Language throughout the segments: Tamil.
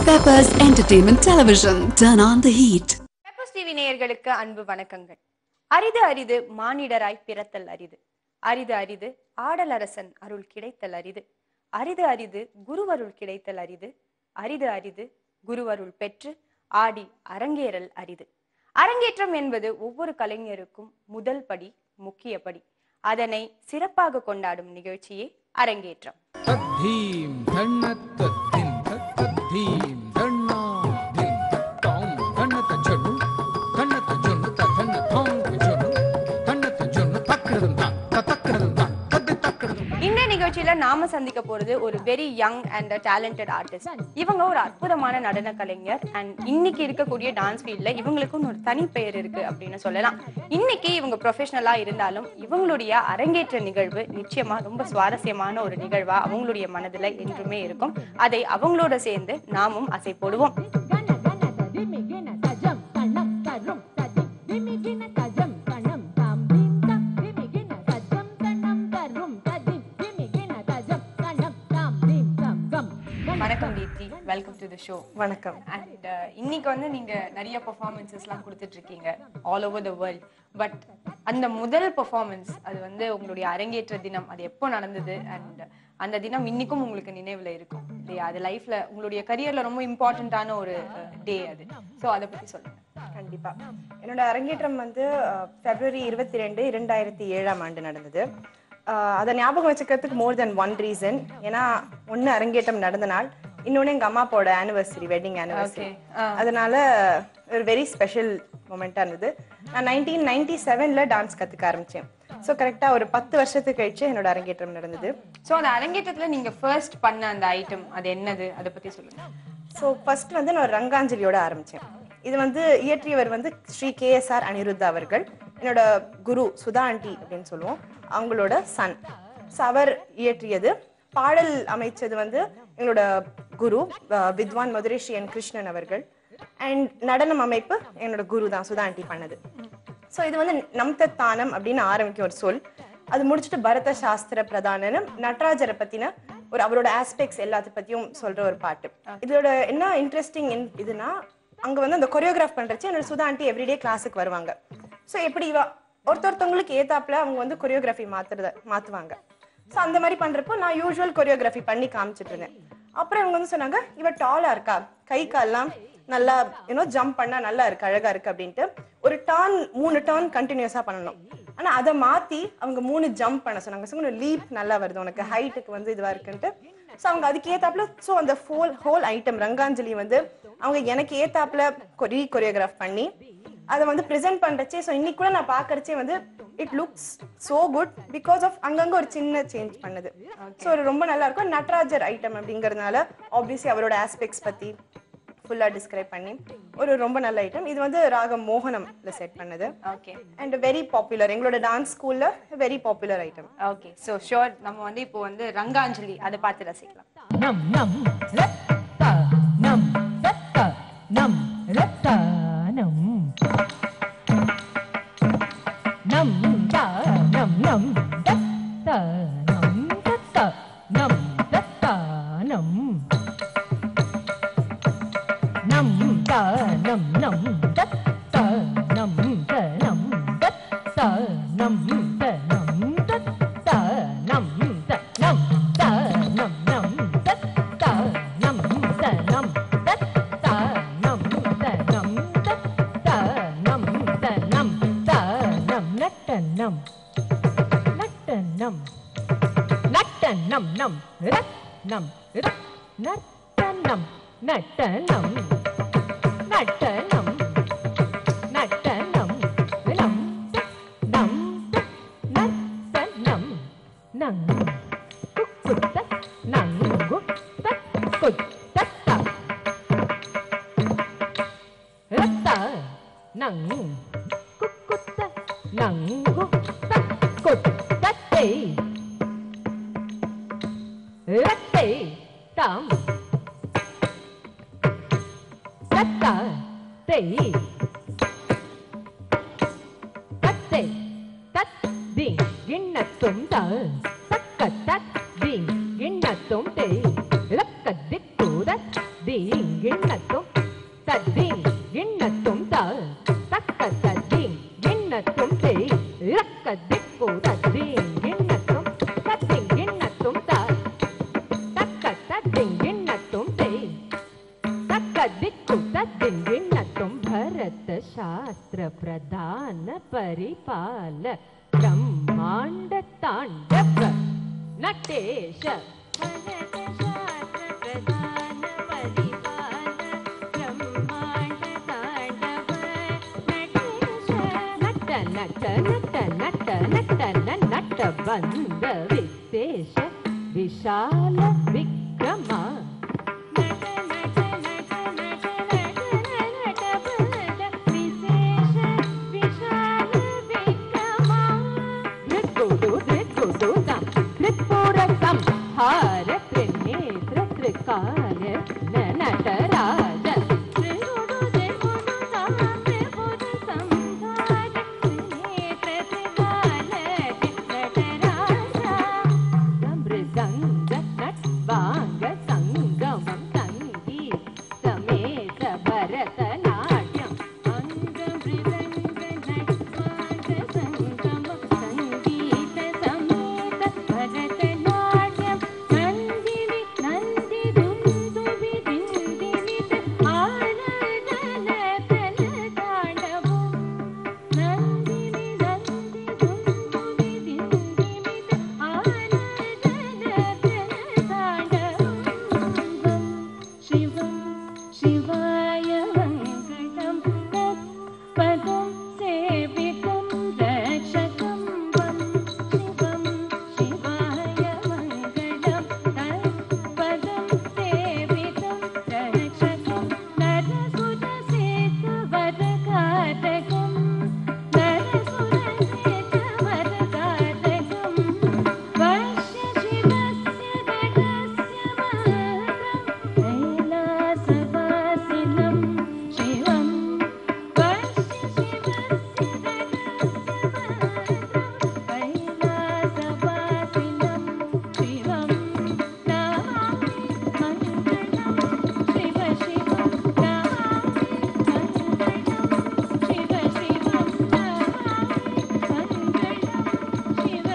Peppers Entertainment Television. Turn on the heat. Peppers TV நேயர்களுக்கு அன்பு வணக்கங்கள் அரிது அரிது மானிடராய் பிறத்தல் அரிது அரிது அரிது ஆடலரசன் அருள் கிடைத்தல் அரிது அரிது அரிது குருவருள் கிடைத்தல் அரிது அரிது அரிது குருவருள் பெற்று ஆடி அரங்கேறல் அரிது அரங்கேற்றம் என்பது ஒவ்வொரு கலைஞருக்கும் முதல் படி முக்கிய படி அதனை சிறப்பாக கொண்டாடும் நிகழ்ச்சியே அரங்கேற்றம் तद्धीं धन्नतद्धिं तद्धीं धन्नाधिं तत्तां धन्नतजनु धन्नतजनु तधन्नतां जनु धन्नतजनु तक्रदं तां ततक्रदं तां तद्दि तक्रदं இந்த நிகழ்ச்சியில நாம சந்திக்க போறது ஒரு very young and talented artist இவங்க ஒரு அற்புதமான நடன கலைஞர் அண்ட் இன்னைக்கு இருக்கக்கூடிய டான்ஸ் ஃபீல்ட்ல இவங்களுக்கும் ஒரு தனி பெயர் இருக்கு அப்படின்னு சொல்லலாம் இன்னைக்கு இவங்க ப்ரொஃபஷனலா இருந்தாலும் இவங்களுடைய அரங்கேற்ற நிகழ்வு நிச்சயமா ரொம்ப சுவாரஸ்யமான ஒரு நிகழ்வா அவங்களுடைய மனதுல என்றுமே இருக்கும் அதை அவங்களோட சேர்ந்து நாமும் அசை போடுவோம் గణ గణ దిమిగిన సజం కణం కరుం సది దిమిగిన సజం కణం తాం దిం తం దిమిగిన సజం కణం కరుం సది దిమిగిన సజం కణం తాం దిం తం గం வணக்கம் Deepti welcome to the show வணக்கம் அண்ட் இன்னைக்கு வந்து நீங்க நிறைய பெர்ஃபார்மன்சஸ்லாம் கொடுத்துட்டு இருக்கீங்க all over the world but அந்த முதல் பெர்ஃபார்மன்ஸ் அது வந்து உங்களுடைய அரங்கேற்ற தினம் அது எப்போ நடந்தது அண்ட் அந்த தினம் இன்னைக்கும் உங்களுக்கு நினைவுல இருக்கும் இல்லையா அது லைஃப்ல உங்களுடைய கரியர்ல ரொம்ப இம்பார்ட்டண்ட்டான ஒரு டே அது ஸோ அதை பத்தி சொல்லுங்க கண்டிப்பா என்னோட அரங்கேற்றம் வந்து பிப்ரவரி இருபத்தி ரெண்டு இரண்டாயிரத்தி ஏழாம் ஆண்டு நடந்தது அஹ், அதை ஞாபகம் வச்சுக்கிறதுக்கு மோர் தென் ஒன் ரீசன் ஏன்னா ஒன்னு அரங்கேற்றம் நடந்த நாள் இன்னொன்னு எங்க அம்மா அப்பாவோட ஆனிவர்சரி வெட்டிங் ஆனிவர்சரி அதனால ஒரு வெரி ஸ்பெஷல் மூமெண்டா இருந்தது நான் நைன்டீன் நைன்டி செவன்ல டான்ஸ் கத்துக்க ஆரம்பிச்சேன் ஸோ கரெக்டா ஒரு பத்து வருஷத்துக்கு கழிச்சு என்னோட அரங்கேற்றம் நடந்தது ஸோ அந்த அரங்கேற்றத்துல நீங்க ஃபர்ஸ்ட் பண்ண அந்த ஐட்டம் அது என்னது அதை பத்தி சொல்லுங்க ஸோ ஃபர்ஸ்ட் வந்து நான் ரங்காஞ்சலியோட ஆரம்பிச்சேன் இது வந்து இயற்றியவர் வந்து ஸ்ரீ கேஎஸ்ஆர் அனிருத்தா அவர்கள் என்னோட குரு சுதா ஆண்டி அப்படின்னு சொல்லுவோம் அவங்களோட சன் ஸோ அவர் இயற்றியது பாடல் அமைச்சது வந்து எங்களோட குரு அஹ், வித்வான் மதுரை ஸ்ரீ என் கிருஷ்ணன் அவர்கள் அண்ட் நடனம் அமைப்பு என்னோட குரு தான் சுதா ஆண்டி பண்ணது ஸோ இது வந்து நம்த தானம் அப்படின்னு ஆரம்பிக்கும் ஒரு சொல் அது முடிச்சுட்டு பரத சாஸ்திர பிரதானன்னு நடராஜரை பத்தின ஒரு அவரோட ஆஸ்பெக்ட்ஸ் எல்லாத்த பத்தியும் சொல்ற ஒரு பாட்டு இதோட என்ன இன்ட்ரெஸ்டிங் இதுனா அங்க வந்து அந்த கொரியோகிராஃப் பண்றச்சு என்னோட சுதா ஆண்டி எவ்ரிடே கிளாஸுக்கு வருவாங்க ஸோ எப்படி இவ ஒருத்தொருத்தவங்களுக்கு ஏத்தாப்புல அவங்க வந்து கொரியோகிராஃபி மாத்துறத மாத்துவாங்க ஸோ அந்த மாதிரி பண்றப்போ நான் யூஸ்வல் கொரியோகிராஃபி பண்ணி காமிச்சிட்டு இருந்தேன் அப்புறம் இவங்க வந்து சொன்னாங்க இவ டாலா இருக்கா கை கால்லாம் நல்லா யூனோ ஜம்ப் பண்ணா நல்லா இருக்கு அழகா இருக்கு அப்படின்ட்டு ஒரு டர்ன் மூணு டர்ன் கண்டினியூஸா பண்ணணும் ஆனா அதை மாத்தி அவங்க மூணு ஜம்ப் பண்ண சொன்னாங்க ஸோ லீப் நல்லா வருது உனக்கு ஹைட்டுக்கு வந்து இதுவா இருக்குன்ட்டு ஸோ அவங்க அதுக்கு ஏத்தாப்புல ஸோ அந்த ஹோல் ஹோல் ஐட்டம் ரங்காஞ்சலி வந்து அவங்க எனக்கு ஏத்தாப்புல ரீ கொரியோகிராஃப் பண்ணி அதை வந்து ப்ரெசென்ட் பண்றச்சே ஸோ இன்னைக்கு கூட நான் பார்க்கறச்சே வந்து it looks so good because of அங்கங்க ஒரு சின்ன சேஞ்ச் பண்ணுது ஸோ ஒரு ரொம்ப நல்லா இருக்கும் நட்ராஜர் ஐட்டம் அப்படிங்கறதுனால ஆப்வியஸ்லி அவரோட ஆஸ்பெக்ட்ஸ் பத்தி ஃபுல்லா டிஸ்கிரைப் பண்ணி ஒரு ரொம்ப நல்ல ஐட்டம் இது வந்து ராகம் மோகனம்ல செட் பண்ணது ஓகே அண்ட் வெரி பாப்புலர் எங்களோட டான்ஸ் ஸ்கூல்ல very popular item okay so sure நம்ம வந்து இப்போ வந்து ரங்காஞ்சலி அதை பார்த்து ரசிக்கலாம் నం నం రత్త నం రత్త నం రత్త నం నం త నం నం రత్త నం రత్త నం రత్త నం నం త నం నం రత్త నం త నం రత్త నం త నం రత్త నం త నం త నం నం రత్త నం త నం రత్త నం త నం రత్త నం త నం త నం నట్టన్నం నట్టన్నం నట్టన్నం నం రత్నం రత్ నట్టన్నం నట్టన్నం నట్టన్నం నట్టన్నం నం నం నట్టన్నం నం కుక్కుత నంగు కుత్తత రత్త నం కుక్కుత నంగు కుత్తతే రత్తే తం రత్త తే தத்தை தத் தி கிண்ணத்தும் த தக்க தத் தி கிண்ணத்தும் தே லக்க திக்கு தத் தத்தீங் கிண்ணத்தும் தத்தீங் கிண்ணத்தும் த தக்க தத்தீங் கிண்ணத்தும் தே லக்க திக்கு தத்தீங் கிண்ணத்தும் தத்தீங் கிண்ணத்தும் த தக்க தத்தீங் கிண்ணத்தும் தே தக்க திக்கு தத்தீங் கிண்ணத்தும் பரத சாஸ்திர பிரதான பரிபால பிரம்மாண்ட தாண்டவ நட்டேஷ பரத சாஸ்திர பிரதான பரிபால பிரம்மாண்ட தாண்டவ நட்டேஷ நட்ட நட்ட நட்ட நட்ட நட்ட ந- நட்ட பந்த விசேஷ விஷால விக்ரமா நட நட நட நட நட நட பந்த விசேஷ விஷால விக்ரமா ரிக்குடு ரிக்குடு தம் ரிப்புரகம் ஹார த்ரிநேத்ர த்ரிகால ந நடராஜ ரிகுடு ரிகுடு தம் ரிபுர சம்ஹார த்ரிநேத்ர த்ரிகால நடராஜ சம்பிரசங்க நட்வாங்க சங்கமம் சங்கீ சமேத பரதநாட்டியம் அங்கம் பிருதங்க நட்வாங்க சங்கமம் சங்கீத சமேத பரதநாட்டியம் நந்தினி நந்தி துந்துபி திந்திமித ஆனந்தன தாண்டவம் நந்தினி நந்தி துந்துபி திந்திமித ஆனந்தன சிவம் சிவாய மங்களம் தத் பதம் சேவிதம் ரட்சகம் வம் சிவம் சிவாய மங்களம் தத் பதம் சேவிதம் ரட்சகம் நரசுர சேது வரகாரகம் நரசுர சேது வரகாரகம் வஷ்ய சிவஸ்ய ரகஸ்ய மகரம் கைலாசவாசினம் சிவம் வஷ்ய சிவஸ்ய ரகஸ்ய மகரம் கைலாசவாசினம் சிவம் நாமாமி மங்களம் சிவ சிவம் நாமாமி மங்களம் சிவ சிவம் நாமாமி மங்களம் சிவ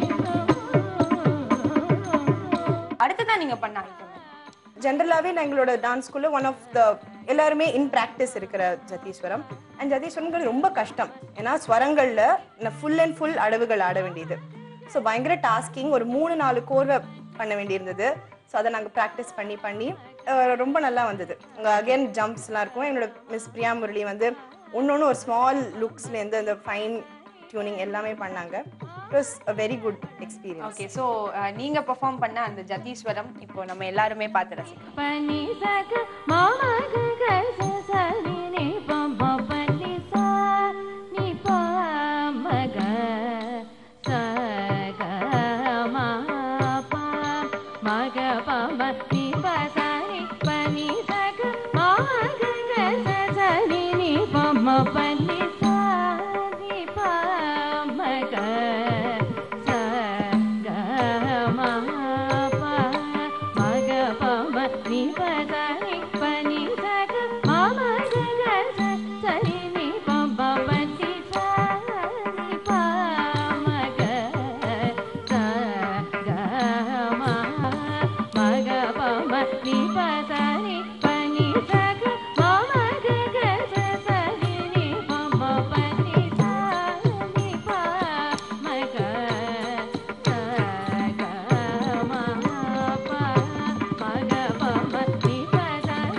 சிவம் அடுத்ததான் நீங்க பண்ண ஐட்டம் ஜென்ரலாகவே நான் எங்களோட டான்ஸ் ஸ்கூலில் ஒன் ஆஃப் த எல்லாருமே இன் ப்ராக்டிஸ் இருக்கிற ஜதீஸ்வரம் அண்ட் ஜதீஸ்வரங்கள் ரொம்ப கஷ்டம் ஏன்னா ஸ்வரங்களில் ஃபுல் அண்ட் ஃபுல் அடவுகள் ஆட வேண்டியது ஸோ பயங்கர டாஸ்கிங் ஒரு மூணு நாலு கோர்வை பண்ண வேண்டியிருந்தது ஸோ அதை நாங்கள் ப்ராக்டிஸ் பண்ணி பண்ணி அஹ், ரொம்ப நல்லா வந்தது அங்கே அகைன் ஜம்ப்ஸ்லாம் இருக்கும் என்னோட மிஸ் பிரியா முரளி வந்து ஒன்று ஒன்று ஒரு ஸ்மால் லுக்ஸ்லேருந்து அந்த ஃபைன் டியூனிங் எல்லாமே பண்ணாங்க it was a very good experience okay so நீங்க பெர்ஃபார்ம் பண்ண அந்த ஜதீஸ்வரம் இப்போ நம்ம எல்லாருமே பார்த்து ரசிக்கலாம் பனி சக மாமக கச சரி நி பம பனி சா நி பமக சக மா பா மக பம நி பசரி பனி சக மாமக கச சரி நி பம பனி சா நி பமக சக மா பா மக பம நி பசரி பனி சக மாமக கச சரி நி பம பனி சா நி பமக சக மா மக பம நி பசரி பனி சக மாமக கச சரி நி பம பனி சா நி பமக சக மா பா மக பம நி பசரி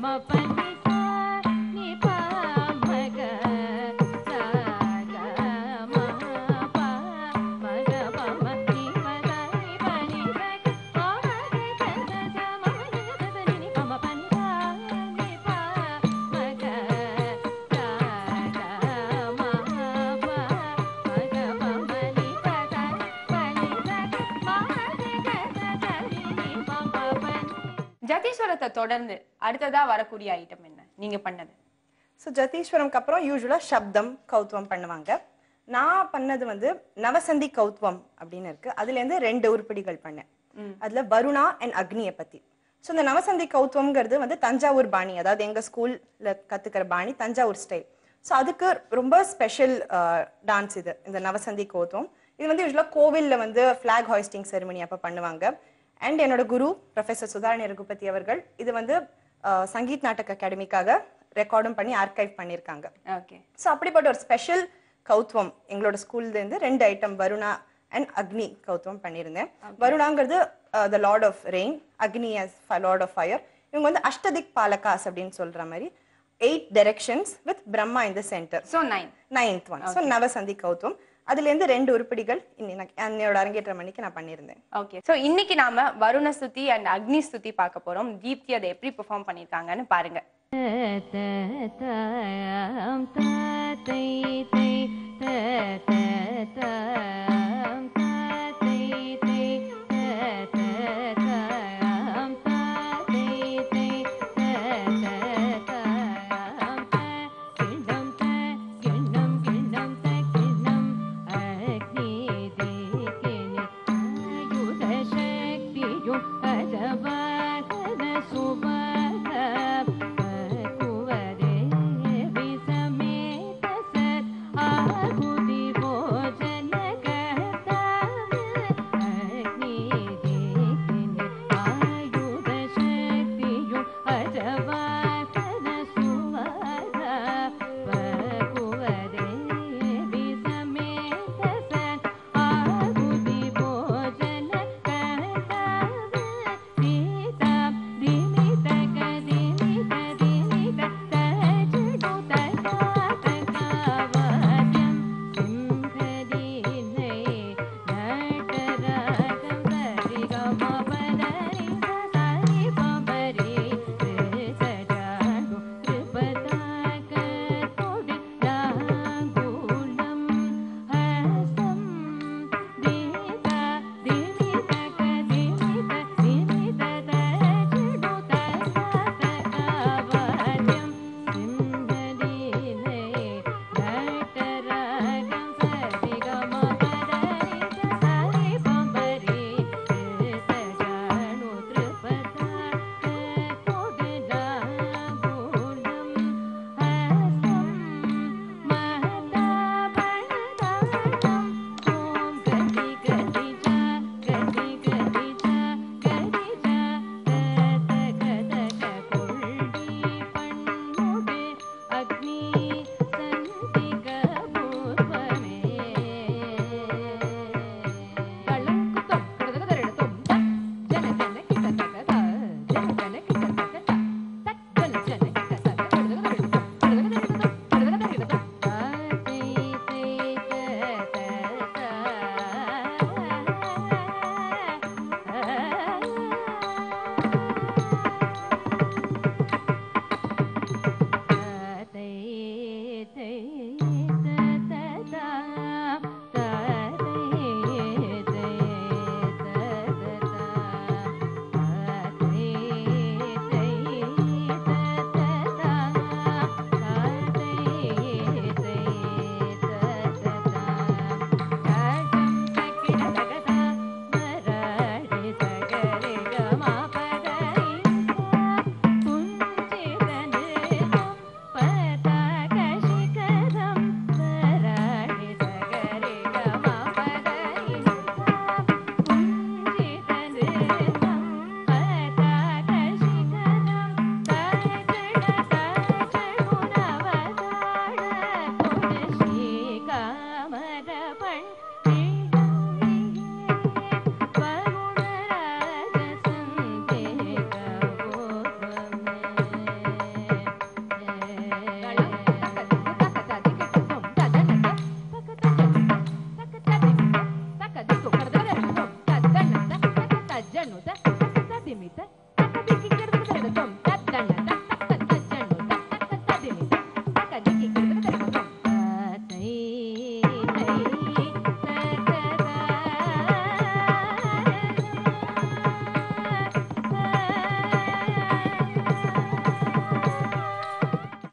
மம பனி சா நி பா மக சா க ம பா மக பம நி மக நி பனி சக பா மக ச ச ச ம நி ச ச நி நி பம பனி சா நி பா மக சா க ம பா மக பம நி ப ச பனி சக ம ச ச ச நி நி பம பனி ஜதீஸ்வரத்தை தொடர்ந்து அடுத்ததா வரக்கூடிய ஐட்டம் என்ன நீங்க பண்ணது ஸோ ஜதீஸ்வரம்க்கு அப்புறம் யூஸ்வலாக சப்தம் கௌத்துவம் பண்ணுவாங்க நான் பண்ணது வந்து நவசந்தி கௌத்துவம் அப்படின்னு இருக்கு அதுலேருந்து ரெண்டு உருப்படிகள் பண்ணேன் அதுல வருணா அண்ட் அக்னியை பத்தி ஸோ இந்த நவசந்தி கௌத்துவம்ங்கிறது வந்து தஞ்சாவூர் பாணி அதாவது எங்க ஸ்கூல்ல கத்துக்கிற பாணி தஞ்சாவூர் ஸ்டைல் ஸோ அதுக்கு ரொம்ப ஸ்பெஷல் டான்ஸ் இது இந்த நவசந்தி கௌத்துவம் இது வந்து யூஸ்வலாக கோவில்ல வந்து ஃபிளாக் ஹாய்ஸ்டிங் செரிமனி அப்போ பண்ணுவாங்க அண்ட் என்னோட குரு ப்ரொஃபசர் சுதாரணி ரகுபதி அவர்கள் இது வந்து அஹ், சங்கீத் நாடக் அகாடமிக்காக ரெக்கார்டும் பண்ணி ஆர்கைவ் பண்ணியிருக்காங்க ஓகே ஸோ அப்படிப்பட்ட ஒரு ஸ்பெஷல் கௌத்துவம் எங்களோட ஸ்கூல்ல இருந்து ரெண்டு ஐட்டம் வருணா அண்ட் அக்னி கௌத்துவம் பண்ணியிருந்தேன் வருணாங்கிறது the lord of rain Agni as lord of fire இவங்க வந்து அஷ்டதிக் பாலகாஸ் அப்படின்னு சொல்ற மாதிரி eight directions with Brahma in the centre so nine ninth one so Navasandhi kauthuvam அதுல இருந்து ரெண்டு உருப்படிகள் இன்னி நான் என்னோட அரங்கேற்ற மணிக்கு நான் பண்ணியிருந்தேன் ஓகே சோ இன்னைக்கு நாம வருண ஸ்துதி அண்ட் அக்னி ஸ்துதி பார்க்க போறோம் தீப்தி அதை எப்படி பெர்ஃபார்ம் பண்ணிருக்காங்கன்னு பாருங்க தாம் தாத்தை தை தாம் தாத்தை தை தாம் தாத்தை தை தாம் கிண்ணம் த கிண்ணம் கிண்ணம் த கிண்ணம் அக்னி திக்கினி ஆயுத சக்தியும் அஜபாகன சுபக குவரே விசமேத சத் ஆகுதி போஜன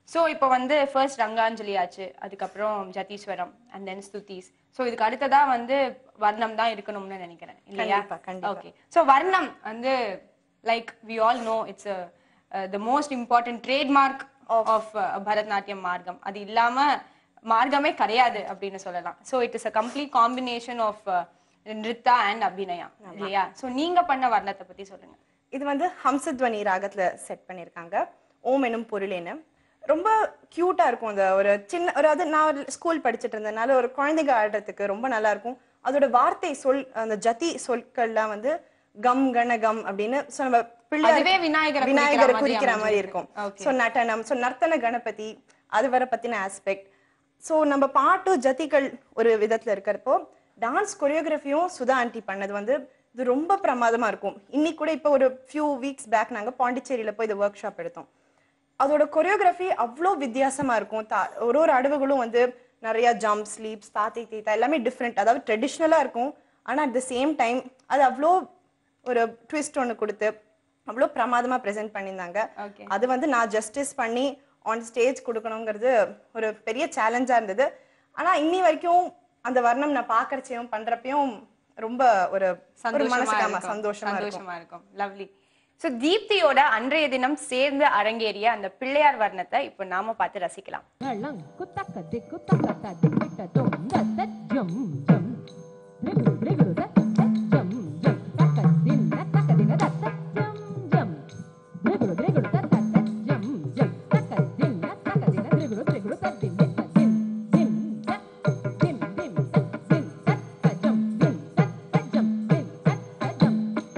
ஸோ இப்போ வந்து ஃபர்ஸ்ட் ரங்காஞ்சலி ஆச்சு அதுக்கப்புறம் jathiswaram and then stutis so இதுக்கு அடுத்ததா வந்து வர்ணம் தான் இருக்கணும்னு நினைக்கிறேன் இல்லையா கண்டிப்பா, கண்டிப்பா. ஓகே ஸோ வர்ணம் வந்து like we all know it's the most important trademark of Bharatanatyam margam அது இல்லாம மார்க்கமே கிடையாது அப்படின்னு சொல்லலாம் so it is a complete combination of nritta and abhinaya இல்லையா ஸோ நீங்க பண்ண வர்ணத்தை பத்தி சொல்லுங்க இது வந்து ஹம்சத்வனி ராகத்துல செட் பண்ணியிருக்காங்க ஓம் எனும் பொருளேன்னு ரொம்ப கியூட்டா இருக்கும் அந்த ஒரு சின்ன ஒரு அது நான் ஸ்கூல் படிச்சுட்டு இருந்ததுனால ஒரு குழந்தைங்க ஆடுறதுக்கு ரொம்ப நல்லா இருக்கும் அதோட வார்த்தை சொல் அந்த ஜதி சொற்கள்லாம் வந்து கம் கண கம் அப்படின்னு so நம்ம பிள்ளையார் அதுவே விநாயகரை குறிக்கிற விநாயகரை மாதிரி குறிக்கிற மாதிரி அமைஞ்சிருக்கு. இருக்கும் Okay. ஸோ நட்டனம் ஸோ நர்த்தன கணபதி அது வர பத்தின ஆஸ்பெக்ட் ஸோ நம்ம பாட்டு ஜதிகள் ஒரு விதத்துல இருக்கிறப்போ டான்ஸ் கொரியோகிராஃபியும் சுதா ஆண்டி பண்ணது வந்து இது ரொம்ப பிரமாதமா இருக்கும் இன்னைக்கு கூட இப்போ ஒரு ஃபியூ வீக்ஸ் பேக் நாங்க பாண்டிச்சேரியில போய் இந்த ஒர்க் ஷாப் எடுத்தோம் அதோட கொரியோகிராஃபி அவ்வளோ வித்தியாசமா இருக்கும் தா- ஒரு ஒரு அடவுகளும் வந்து நிறைய ஜம்ப் ஸ்லீப்ஸ் தாத்தி தீத்தா எல்லாமே டிஃப்ரெண்ட் அதாவது ட்ரெடிஷ்னலாக இருக்கும் ஆனா அட் த சேம் டைம் அது அவ்வளோ ஒரு ட்விஸ்ட் ஒன்று கொடுத்து அவ்வளோ பிரமாதமா ப்ரெசென்ட் பண்ணியிருந்தாங்க Okay. அது வந்து நான் ஜஸ்டிஸ் பண்ணி ஆன் ஸ்டேஜ் கொடுக்கணுங்கிறது ஒரு பெரிய சேலஞ்சா இருந்தது ஆனா இன்னி வரைக்கும் அந்த வர்ணம் நான் பாக்கறச்சையும் பண்றப்பையும் ரொம்ப ஒரு ஒரு சந்தோஷமா மனசுக்கு ஆமா இருக்கும். சந்தோஷமா இருக்கும் சந்தோஷமா இருக்கும் லவ்லி சோ தீப்தியோட அன்றைய தினம் சேர்ந்து அரங்கேறிய அந்த பிள்ளையார் வர்ணத்தை இப்போ நாம பார்த்து ரசிக்கலாம் Galang kutaka diku taka ta dikita dum da da jum jum. Riguru riguru da da jum jum. Taka din da taka din da da jum jum. Riguru riguru da da da jum jum. Taka din da taka din da riguru riguru da din da da din din da din din da din da da jum din da da jum din da da jum.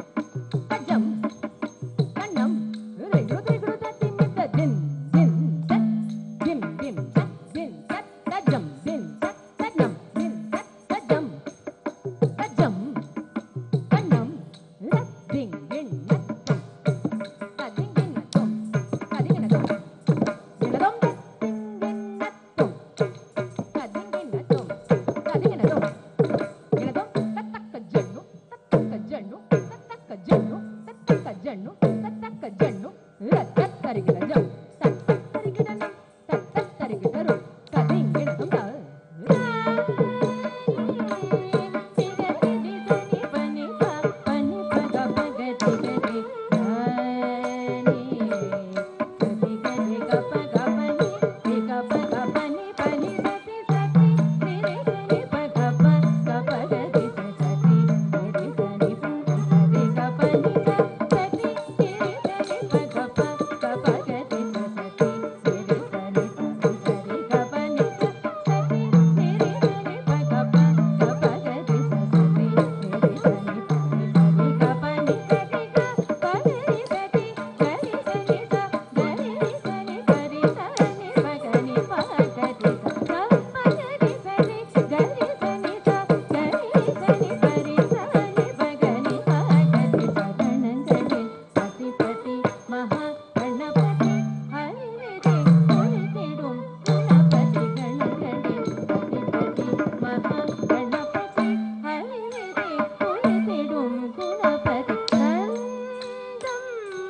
Da jum. Kanam riguru riguru da din da din din da dim dim da din da da jum din da da jum din da da jum da jum kanam da ding ding da tum da ding ding da tum da ding ding da tum ding da dum da ding ding da tum da ding ding da tum da ding ding da tum ding da dum da takka jannu da takka jannu da takka jannu da takka jannu da takka jannu da takkarigira jam da takkarigira nam da takkarigira ru da ding ding da tum da Mahaganapati ஹரிதே குணிதிடும் Gunapathi கணகணே அதிபதி மகாகணபதி ஹரிதே குணிதிடும் குணபதி கந்தம்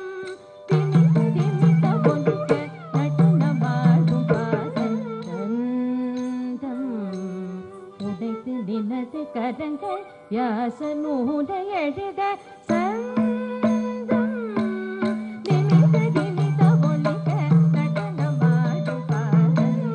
திமித திமித ஒலிக்க நடனமாடும் பாதம் கந்தம் உடைத்து நினது கரங்கள் யாசனூட எழுத சந்தம் திமித திமித ஒலிக்க நடனமாடும் பாதம்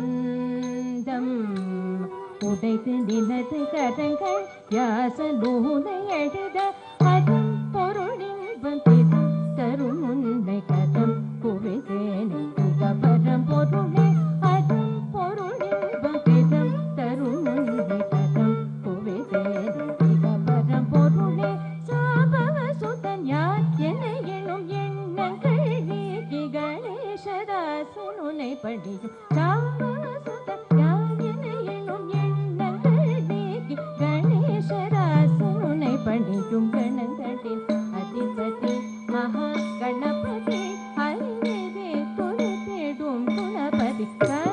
கந்தம் உடைத்து நினது கரங்கள் யாசனூனை எழுத அதன் பொருளின் வந்திதம் தரும் உன்னை கதம் குவிதேனே புகபரம் பொருளே அதன் பொருளின் வந்திதம் தரும் உன்னை கதம் குவிதேனே புகபரம் பொருளே சாபவ சுதன் யார் என எனும் எண்ணங்கள் நீக்கி கணேசதாசன் உன்னை படியும் சாபவ சுதன் யார் என எனும் எண்ணங்கள் நீக்கி கணேசதாசன் உன்னை படியும் கணங்களில் அதிபதி மகா கணபதி ஹரிதே துரு தேடும் குணபதி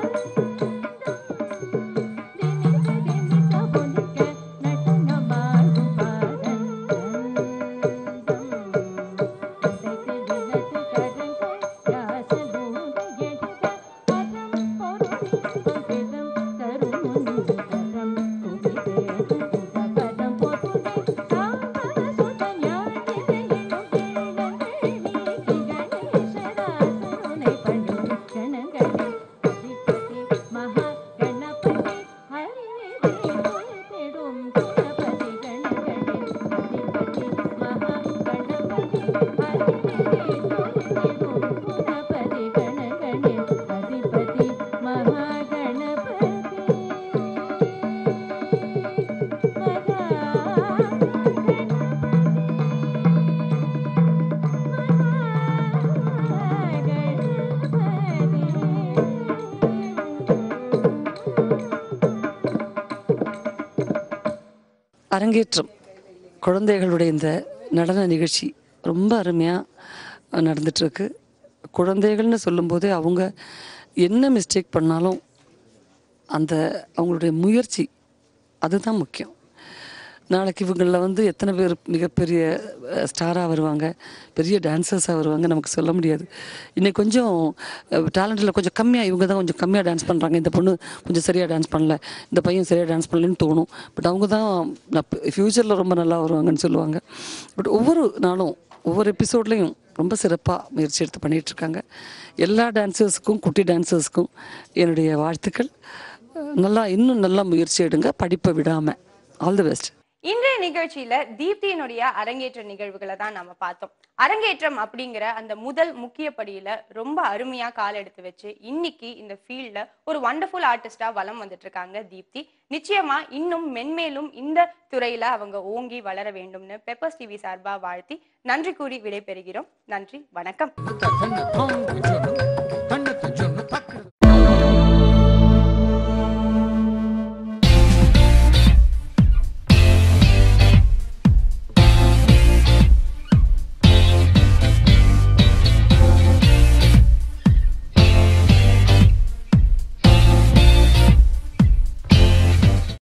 திமித திமித ஒலிக்க நடனமாடும் பாதம் உடைத்து விலது கரங்கள் யாசனூட எழுத அரங்கேற்றம் குழந்தைகளுடைய இந்த நடன நிகழ்ச்சி ரொம்ப அருமையாக நடந்துட்டுருக்கு குழந்தைகள்னு சொல்லும்போதே அவங்க என்ன மிஸ்டேக் பண்ணாலும் அந்த அவங்களுடைய முயற்சி அதுதான் முக்கியம் நாளைக்கு இவங்களில் வந்து எத்தனை பேர் மிகப்பெரிய ஸ்டாராக வருவாங்க பெரிய டான்சர்ஸாக வருவாங்க நமக்கு சொல்ல முடியாது இன்னைக்கு கொஞ்சம் டேலண்டில் கொஞ்சம் கம்மியாக இவங்க தான் கொஞ்சம் கம்மியாக டான்ஸ் பண்ணுறாங்க இந்த பொண்ணு கொஞ்சம் சரியாக டான்ஸ் பண்ணல இந்த பையன் சரியாக டான்ஸ் பண்ணலன்னு தோணும் பட் அவங்க தான் ஃப்யூச்சரில் ரொம்ப நல்லா வருவாங்கன்னு சொல்லுவாங்க பட் ஒவ்வொரு நாளும் ஒவ்வொரு எபிசோட்லேயும் ரொம்ப சிறப்பாக முயற்சி எடுத்து பண்ணிட்டு இருக்காங்க எல்லா டான்சர்ஸுக்கும் குட்டி டான்சர்ஸுக்கும் என்னுடைய வாழ்த்துக்கள் நல்லா இன்னும் நல்லா முயற்சி எடுங்க படிப்பை விடாமல் ஆல் தி பெஸ்ட் இன்றைய நிகழ்ச்சியில தீப்தியினுடைய அரங்கேற்ற நிகழ்வுகளை தான் நாம பார்த்தோம் அரங்கேற்றம் அப்படிங்கிற அந்த முதல் முக்கிய படியில ரொம்ப அருமையா கால் எடுத்து வச்சு இன்னைக்கு இந்த ஃபீல்ட்ல ஒரு வண்டர்ஃபுல் ஆர்டிஸ்டா வலம் வந்துட்டு இருக்காங்க தீப்தி நிச்சயமா இன்னும் மென்மேலும் இந்த துறையில அவங்க ஓங்கி வளர வேண்டும்னு பெப்பர்ஸ் டிவி சார்பா வாழ்த்தி நன்றி கூறி விடைபெறுகிறோம் நன்றி வணக்கம் தன்ன தாங்க சொன்னு